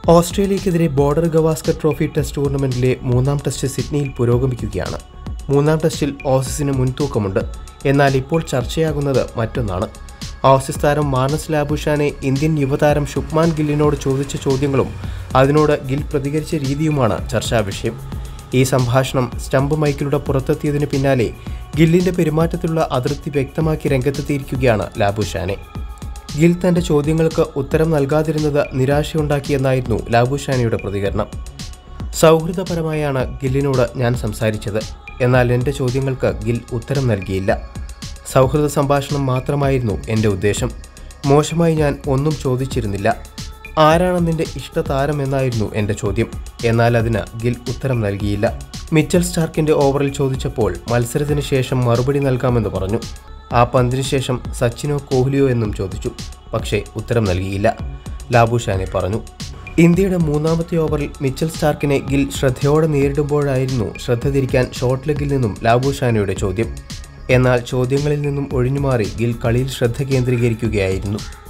ഓസ്ട്രേലിയക്കെതിരെ border Gavaskar trophy test ടൂർണമെന്റിലെ മൂന്നാം test സിഡ്നിയിൽ പുരോഗമിക്കുകയാണ് മൂന്നാം ടെസ്റ്റിൽ ഓസീസിന് മുൻതൂക്കമുണ്ട് എന്നാൽ ഇപ്പോൾ ചർച്ചയാകുന്നത് മറ്റൊന്നാണ് ഓസീസ് താരം മാർണസ് ലാബുഷാനെ ഇന്ത്യൻ യുവതാരം ശുഭ്മാൻ ഗില്ലിനോട് ചോദിച്ച ചോദ്യങ്ങളും അതിനോട് ഗിൽ പ്രതികരിച്ച രീതിയുമാണ് ചർച്ചാ വിഷയം ഈ സംഭാഷണം സ്റ്റംപ് മൈക്കിലൂടെ പുറത്തെത്തിയതിന് പിന്നാലെ ഗില്ലിന്റെ പെരുമാറ്റത്തിലുള്ള അതൃപ്തി വ്യക്തമാക്കി രംഗത്തെത്തിയിരിക്കുകയാണ് ലാബുഷാനെ ഗിൽ തന്റെ ചോദ്യങ്ങൾക്ക് ഉത്തരം നൽകാതിരുന്നത് നിരാശയുണ്ടാക്കിയെന്നായിരുന്നു ലാബുഷാനിയുടെ പ്രതികരണം സൗഹൃദപരമായാണ് ഗില്ലിനോട് ഞാൻ സംസാരിച്ചത് എന്നാൽ എൻ്റെ ചോദ്യങ്ങൾക്ക് ഗിൽ ഉത്തരം നൽകിയില്ല സൗഹൃദ സംഭാഷണം മാത്രമായിരുന്നു എൻ്റെ ഉദ്ദേശം മോശമായി ഞാൻ ഒന്നും ചോദിച്ചിരുന്നില്ല ആരാണ് നിന്റെ ഇഷ്ടതാരം എന്നായിരുന്നു എൻ്റെ ചോദ്യം എന്നാൽ അതിന് ഗിൽ ഉത്തരം നൽകിയില്ല മിച്ചൽ സ്റ്റാർക്കിന്റെ ഓവറിൽ ചോദിച്ചപ്പോൾ മത്സരത്തിന് ശേഷം മറുപടി നൽകാമെന്ന് പറഞ്ഞു ആ പന്തിന് ശേഷം സച്ചിനോ കോഹ്ലിയോ എന്നും ചോദിച്ചു പക്ഷേ ഉത്തരം നൽകിയില്ല ലാബുഷാനെ പറഞ്ഞു ഇന്ത്യയുടെ മൂന്നാമത്തെ ഓവറിൽ മിച്ചൽ സ്റ്റാർക്കിനെ ഗിൽ ശ്രദ്ധയോടെ നേരിടുമ്പോഴായിരുന്നു ശ്രദ്ധ തിരിക്കാൻ ഷോർട്ട് ലെഗിൽ നിന്നും ലാബുഷാനയുടെ ചോദ്യം എന്നാൽ ചോദ്യങ്ങളിൽ നിന്നും ഒഴിഞ്ഞുമാറി ഗിൽ കളിയിൽ ശ്രദ്ധ കേന്ദ്രീകരിക്കുകയായിരുന്നു